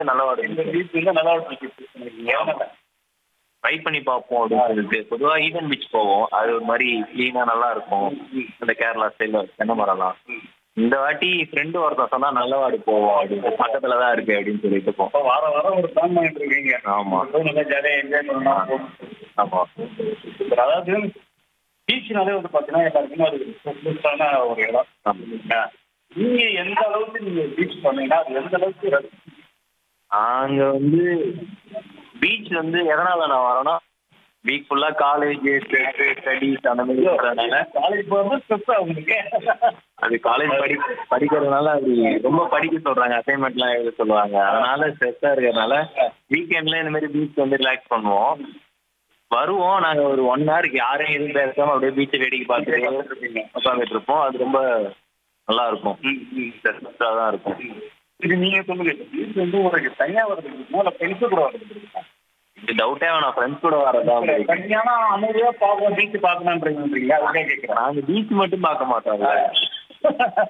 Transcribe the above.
நல்லவாடு இந்த பீச் வந்து நல்லா இருக்கு ட்ரை பண்ணி பார்ப்போம் அப்படின்னு சொல்லிட்டு பொதுவாக ஈவன் பீச் போவோம் அது ஒரு மாதிரி க்ளீனாக நல்லா இருக்கும் இந்த கேரளா ஸ்டைலில் தென்னை மரம்லாம் இந்த வாட்டி ஃப்ரெண்டு ஒருத்தன் சொன்னா நல்லவாடு போவோம் அப்படின்னு பக்கத்துல தான் இருக்கு அப்படின்னு சொல்லிட்டு போவோம் இப்போ வார வாரம் ஒரு பிளான் பண்ணிட்டு இருக்கீங்க ஆமா. அதுவும் நல்லா ஜாலியாக என்ஜாய் பண்ணலாம் ஆமா சூப்பர். அதாவது பீச்னாலே வந்து பார்த்தீங்கன்னா எல்லாருக்குமே அது ஸ்பெஷலிஸ்டான ஒரு இடம் ஆமா. இல்லைங்களா? நீங்க எந்த அளவுக்கு நீங்க பீச் பண்ணீங்கன்னா அது எந்த அளவுக்கு ரசி- அங்க வந்து பீச் வந்து எதனால நான் வரேன்னா வீக் ஃபுல்லா காலேஜ் ஸ்டடீஸ் அந்த மாதிரி இருக்கிறதுனால காலேஜ் போகும்போது ஸ்ட்ரெஸ் ஆகுங்க அது காலேஜ் படி படிக்கிறதுனால அப்படி ரொம்ப படிக்க சொல்றாங்க அசைன்மெண்ட்லாம் எழுத சொல்லுவாங்க அதனால ஸ்ட்ரெஸ்ஸா இருக்கிறதுனால வீக்கெண்ட்ல இந்த மாதிரி பீச் வந்து ரிலாக்ஸ் பண்ணுவோம் வருவோம் நாங்க ஒரு ஒன் ஹவருக்கு யாரையும் எதுவும் பேசாம அப்படியே பீச்சை வேடிக்கை பார்த்துட்டு உட்காந்துட்டு இருப்போம் அது ரொம்ப நல்லா இருக்கும் ஸ்ட்ரெஸ்ஸாக தான் இருக்கும் இது நீங்க சொல்லுங்க பீச் வந்து உங்களுக்கு தனியா வருது இல்லை ஃப்ரெண்ட்ஸு கூட வருது இது டவுட்டே வேணாம் ஃப்ரெண்ட்ஸ் கூட வரதா தனியானா அமைதியா பார்க்கணும் பீச் பார்க்கணுன்றீங்க அதுக்கே கேட்குறேன் நாங்க பீச் மட்டும் பார்க்க மாட்டோம்ல